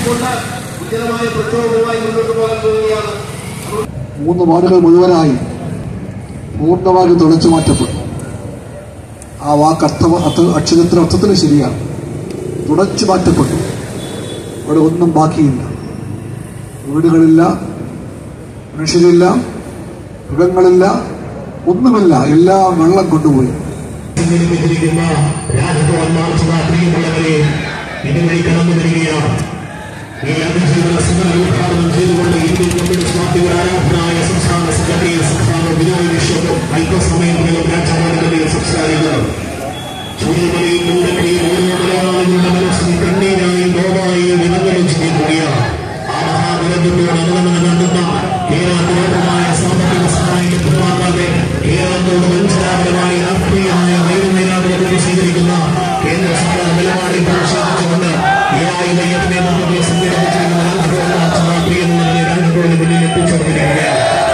കൊണ്ട് ഉചിതമായ പ്രക്ഷോഭവുമായി മുന്നോട്ട് പോകാൻ പോവുകയാണ് മൂന്ന് വാർഡുകൾ മുഴുവനായി പൂർണ്ണമായും തുടച്ചു മാറ്റപ്പെട്ടു ആ വാക്ക് അർത്ഥ അർത്ഥ- അക്ഷരത്തിന് അർത്ഥത്തിൽ ശരിയാണ് തുടച്ചു മാറ്റപ്പെട്ടു അവിടെ ഒന്നും ബാക്കിയില്ല വീടുകളില്ല മനുഷ്യരില്ല മൃഗങ്ങളില്ല ഒന്നുമില്ല എല്ലാം വെള്ളം കൊണ്ടുപോയി സംഘടിപ്പിച്ചിരിക്കുന്ന രാജഭവൻ മാർച്ചുക പ്രിയമുള്ളവരെ ഇതുവഴി കടന്നു വരികയാണ് ഈ അതിജീവന സമരം ഉദ്ഘാടനം ചെയ്തുകൊണ്ട് ഇന്ത്യൻ കമ്മ്യൂണിസ്റ്റ് പാർട്ടിയുടെ ആരാധനായ സംസ്ഥാന സെക്രട്ടറി സംസ്ഥാന വിനോദ് വിശ്വം അല്പസമയത്തിനകം രാജഭവനത്തിൽ സംസാരിക്കുന്നു ചൂടുമലയും മുണ്ടക്കയും ഓരോ മലയാളികളുടെ മനസ്സിൽ കണ്ണീരായി നോവായി വിനങ്ങളും ചെയ്യുകയാണ് ആ മഹാദുരന്തത്തോട് അവഗണന നൽകുന്ന കേരളത്തിലോട്ടമായ സാമ്പത്തിക സഹായം ലഭ്യമാക്കാതെ കേരളത്തോട് വഞ്ചനാപരമായി രാഷ്ട്രീയമായ നൈർമേലാപനം സ്വീകരിക്കുന്ന കേന്ദ്ര സർക്കാർ നിലപാടിൽ പ്രതിഷേധിച്ചുകൊണ്ട് എഐവൈഎഫിനെ മുമ്പിൽ സംഘടിപ്പിച്ചിരിക്കുന്ന രാജ്ഭവൻ മാർച്ച് പ്രിയമുള്ളവരെ രാജ്ഭവന് മുന്നിൽ എത്തിച്ചേർന്നിരിക്കുകയാണ്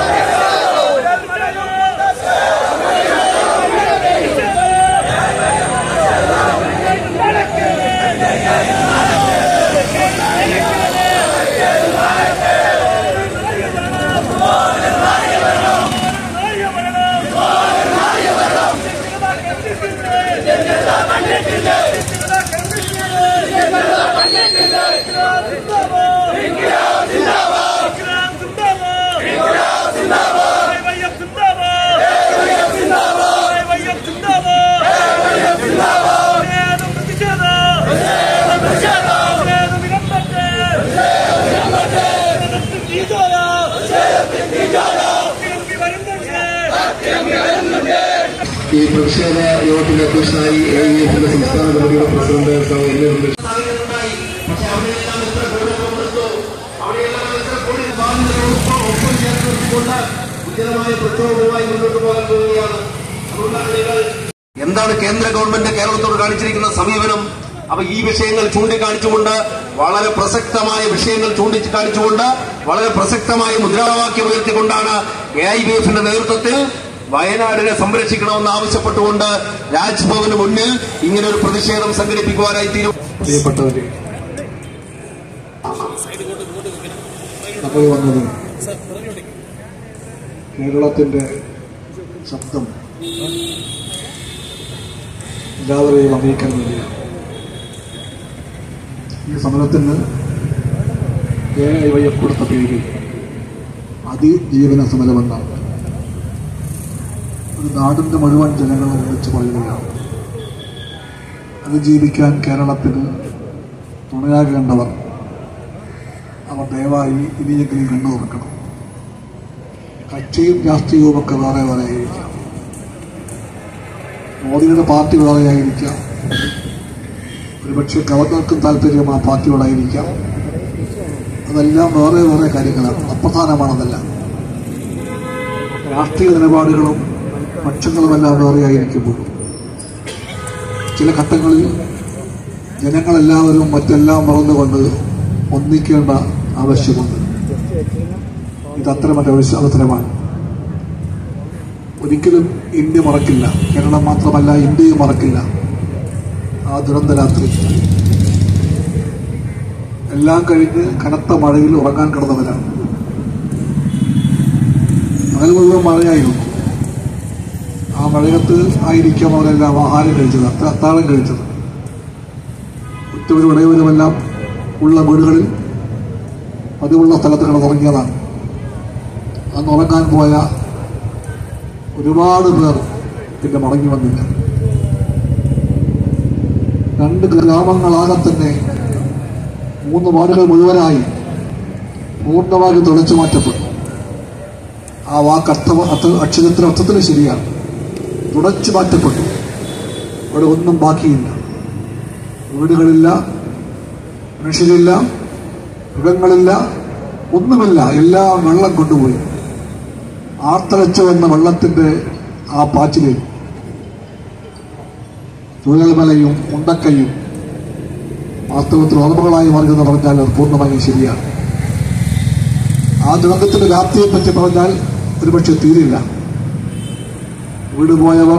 ഈ പ്രതിഷേധ യോഗത്തിന്റെ അധ്യക്ഷനായി എ ഐ എഫിന്റെ സംസ്ഥാന കമ്മിറ്റിയുടെ പ്രസിഡന്റ് സഹോ എൻ എം പക്ഷെ അവിടെയെല്ലാം എത്ര കോടികൾ കൊടുത്തു അവിടെയെല്ലാം എത്ര കോടി ബാധ്യതകളൊപ്പം ഒപ്പം ചേർത്ത് നിർത്തിക്കൊണ്ട് ഉചിതമായ പ്രക്ഷോഭവുമായി മുന്നോട്ട് പോകാൻ പോവുകയാണ് അതുകൊണ്ടാണ് നിങ്ങൾ എന്താണ് കേന്ദ്ര ഗവൺമെന്റ് കേരളത്തോട് കാണിച്ചിരിക്കുന്ന സമീപനം അപ്പൊ ഈ വിഷയങ്ങൾ ചൂണ്ടിക്കാണിച്ചുകൊണ്ട് വളരെ പ്രസക്തമായ വിഷയങ്ങൾ ചൂണ്ടിക്കാണിച്ചുകൊണ്ട് വളരെ പ്രസക്തമായ മുദ്രാവാക്യം ഉയർത്തിക്കൊണ്ടാണ് എ ഐ ബി എഫിന്റെ നേതൃത്വത്തിൽ വയനാടിനെ സംരക്ഷിക്കണമെന്ന് ആവശ്യപ്പെട്ടുകൊണ്ട് രാജ്ഭവന് മുന്നിൽ ഇങ്ങനെ ഒരു പ്രതിഷേധം സംഘടിപ്പിക്കുവാനായി തീരുമാനിച്ചു പ്രിയപ്പെട്ടവരെ നമ്മൾ വന്നത് കേരളത്തിന്റെ ശബ്ദം എല്ലാവരെയും അറിയിക്കാൻ വേണ്ടിയാണ് ഈ സമരത്തിന് എ ഐ വൈ എഫ് കൊടുത്ത പേര് അതിജീവന സമരമെന്നാണ് ഒരു നാടിന്റെ മുഴുവൻ ജനങ്ങളെ വിളിച്ചു പറയുകയാണ് അതിജീവിക്കാൻ കേരളത്തിന് തുണയാകേണ്ടവർ അവർ ദയവായി ഇനിയെങ്കിലും കണ്ണു തുറക്കണം കക്ഷിയും രാഷ്ട്രീയവും ഒക്കെ വേറെ വേറെ ആയിരിക്കാം മോദിയുടെ പാർട്ടി വേറെ ആയിരിക്കാം ഒരുപക്ഷെ ഗവർണർക്കും താല്പര്യം ആ പാർട്ടിയോടായിരിക്കാം അതെല്ലാം വേറെ വേറെ കാര്യങ്ങളാണ് അപ്രധാനമാണതല്ല രാഷ്ട്രീയ നിലപാടുകളും പക്ഷങ്ങളുമെല്ലാം വേറെ ആയിരിക്കുമ്പോൾ ചില ഘട്ടങ്ങളിൽ ജനങ്ങളെല്ലാവരും മറ്റെല്ലാം മറന്നുകൊണ്ട് ഒന്നിക്കേണ്ട ആവശ്യമുണ്ട് ഇത് അത്തരമൊരു അവസ- അവസരമാണ് ഒരിക്കലും ഇന്ത്യ മറക്കില്ല കേരളം മാത്രമല്ല ഇന്ത്യയും മറക്കില്ല ആ ദുരന്ത രാത്രി എല്ലാം കഴിഞ്ഞ് കനത്ത മഴയിൽ ഉറങ്ങാൻ കിടന്നവരാണ് പകൽ മുഴുവൻ മഴയായിരുന്നു ആ മഴയത്ത് ആയിരിക്കാം അവരെല്ലാം ആഹാരം കഴിച്ചത് അത്ത- അത്താഴം കഴിച്ചത് ഉറ്റവരും ഇടയവരുമെല്ലാം ഉള്ള വീടുകളിൽ പതിവുള്ള സ്ഥലത്ത് കിടന്നുറങ്ങിയതാണ് അന്ന് ഉറങ്ങാൻ പോയ ഒരുപാട് പേർ പിന്നെ മടങ്ങി വന്നില്ല രണ്ട് ഗ്രാമങ്ങളാകെ തന്നെ മൂന്ന് വാർഡുകൾ മുഴുവനായി പൂർണ്ണമായും തുടച്ചു മാറ്റപ്പെട്ടു ആ വാക്ക് അർത്ഥ അർത്ഥ- അക്ഷരത്തിന് അർത്ഥത്തിൽ ശരിയാണ് തുടച്ചു മാറ്റപ്പെട്ടു അവിടെ ഒന്നും ബാക്കിയില്ല വീടുകളില്ല മനുഷ്യരില്ല മൃഗങ്ങളില്ല ഒന്നുമില്ല എല്ലാം വെള്ളം കൊണ്ടുപോയി ആർത്തലച്ചു വന്ന വെള്ളത്തിന്റെ ആ പാച്ചിലിൽ ചൂരൽമലയും ഉണ്ടക്കയും വാസ്തവത്തിൽ ഓർമ്മകളായി മാറിയെന്ന് പറഞ്ഞാൽ അത് പൂർണ്ണമായും ശരിയാണ് ആ ദുരന്തത്തിന്റെ വ്യാപ്തിയെ പറ്റി പറഞ്ഞാൽ ഒരുപക്ഷെ തീരില്ല വീട് പോയവർ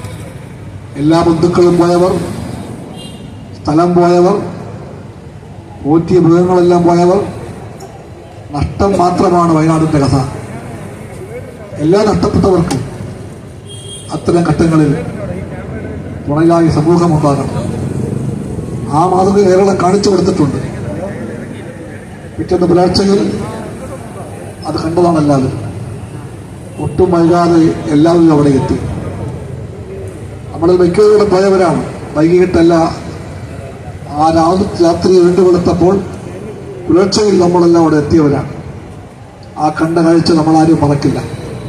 എല്ലാ ബന്ധുക്കളും പോയവർ സ്ഥലം പോയവർ പോറ്റിയ മൃഗങ്ങളെല്ലാം പോയവർ നഷ്ടം മാത്രമാണ് വയനാടിന്റെ കഥ എല്ലാം നഷ്ടപ്പെട്ടവർക്കും അത്തരം ഘട്ടങ്ങളിൽ തുണയായി സമൂഹമുണ്ടാകണം ആ മാതൃക കേരളം കാണിച്ചു കൊടുത്തിട്ടുണ്ട് പിറ്റേന്ന് പുലർച്ചയിൽ അത് കണ്ടതാണ് എല്ലാവരും ഒട്ടും വൈകാതെ എല്ലാവരും അവിടെ എത്തി നമ്മൾ മിക്കവരുടെ പോയവരാണ് വൈകിട്ടല്ല ആ രാ- രാത്രി വീണ്ടും വെളുത്തപ്പോൾ പുലർച്ചയിൽ നമ്മളെല്ലാം അവിടെ എത്തിയവരാണ് ആ കണ്ട കാഴ്ച നമ്മളാരും മറക്കില്ല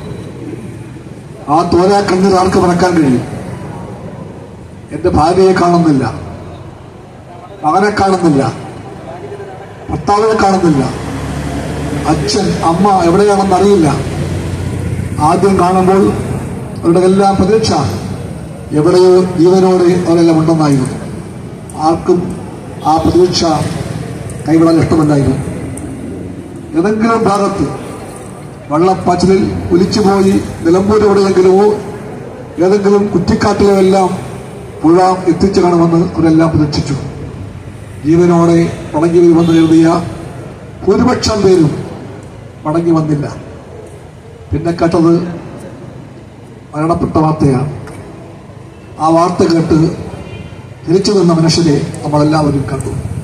ആ തോരാ കണ്ണിൽ ആർക്ക് മറക്കാൻ കഴിയും എന്റെ ഭാര്യയെ കാണുന്നില്ല മകനെ കാണുന്നില്ല ഭർത്താവിനെ കാണുന്നില്ല അച്ഛൻ അമ്മ എവിടെയാണെന്ന് അറിയില്ല ആദ്യം കാണുമ്പോൾ അവരുടെ എല്ലാം പ്രതീക്ഷ എവിടെയോ ജീവനോടെ അവരെല്ലാം ഉണ്ടെന്നായിരുന്നു ആർക്കും ആ പ്രതീക്ഷ കൈവിടാൻ ഇഷ്ടമല്ലായിരുന്നു ഏതെങ്കിലും ഭാഗത്ത് വെള്ളപ്പാച്ചിലിൽ ഒലിച്ചുപോയി നിലമ്പൂർ എവിടെയെങ്കിലുമോ ഏതെങ്കിലും കുറ്റിക്കാട്ടിലോ എല്ലാം പുഴ എത്തിച്ചു കാണുമെന്ന് അവരെല്ലാം പ്രതീക്ഷിച്ചു ജീവനോടെ മടങ്ങി വരുമെന്ന് കരുതിയ ഭൂരിപക്ഷം പേരും മടങ്ങി വന്നില്ല പിന്നെ കേട്ടത് മരണപ്പെട്ട വാർത്തയാണ് ആ വാർത്ത കേട്ട് തിരിച്ചു നിന്ന മനുഷ്യരെ നമ്മളെല്ലാവരും കണ്ടു